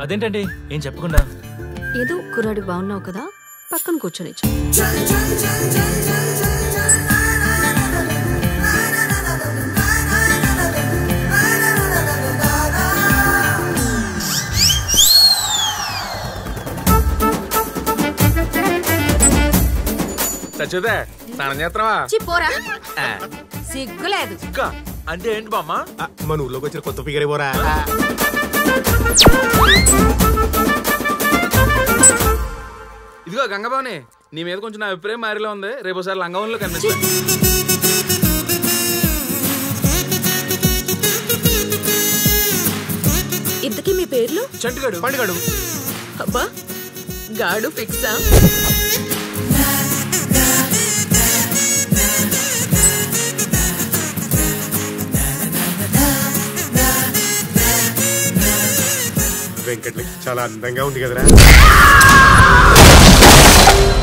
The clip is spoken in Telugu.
అదేంటండి ఏం చెప్పకుండా ఏదో కుర్రాడు బాగున్నావు కదా పక్కన కూర్చొని సచ్చుదే స్నానం చేస్తున్నావా పోరా సిగ్గులేదు ఇంకా అంటే ఏంటి బామ్మ ఆ, మన ఊర్లోకి వచ్చిన కొత్త ఫిగర్ పోరా ఇదిగో గంగబాని నీ మీద కొంచెం నా అభిప్రాయం మారిలో ఉంది రేపు ఒకసారి లంగవన్లో కనిపిస్తుంది ఇంతకీ మీ పేర్లు చంటిగాడు పండుగడు అబ్బా గాడు ఫిక్సా వెంకట్లకి చాలా అందంగా ఉంది కదరా